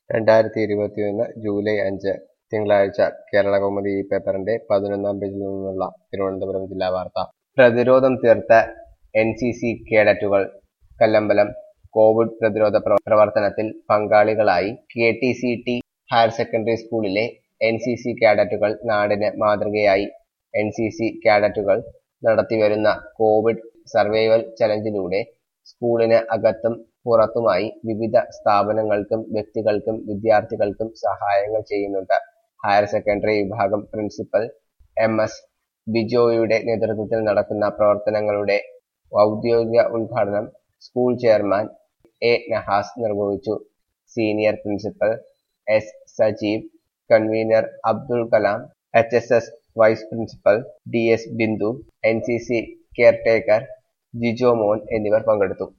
രണ്ടായിരത്തി ഇരുപത്തിയൊന്ന് ജൂലൈ അഞ്ച് തിങ്കളാഴ്ച കേരളകൗമുദി ഈ പേപ്പറിന്റെ പതിനൊന്നാം പേജിൽ നിന്നുള്ള തിരുവനന്തപുരം ജില്ലാ വാർത്ത പ്രതിരോധം തീർത്ത എൻ സി സി കേഡറ്റുകൾ കല്ലമ്പലം കോവിഡ് പ്രതിരോധ പ്രവ- പ്രവർത്തനത്തിൽ പങ്കാളികളായി K T C T higher secondary സ്കൂളിലെ എൻ സി സി കേഡറ്റുകൾ നാടിന് മാതൃകയായി എൻ സി സി കേഡറ്റുകൾ നടത്തിവരുന്ന കോവിഡ് സർവൈവൽ ചലഞ്ചിലൂടെ സ്കൂളിന് അകത്തും പുറത്തുമായി വിവിധ സ്ഥാപനങ്ങൾക്കും വ്യക്തികൾക്കും വിദ്യാർത്ഥികൾക്കും സഹായങ്ങൾ ചെയ്യുന്നുണ്ട് ഹയർ സെക്കൻഡറി വിഭാഗം പ്രിൻസിപ്പൽ എം എസ് ബിജോയുടെ നേതൃത്വത്തിൽ നടക്കുന്ന പ്രവർത്തനങ്ങളുടെ ഔദ്യോഗിക ഉദ്ഘാടനം സ്കൂൾ ചെയർമാൻ എ നഹാസ് നിർവഹിച്ചു senior principal S Sajeev convener Abdul Kalam H S S vice principal D S Bindu N C C caretaker Jijo Mon എന്നിവർ പങ്കെടുത്തു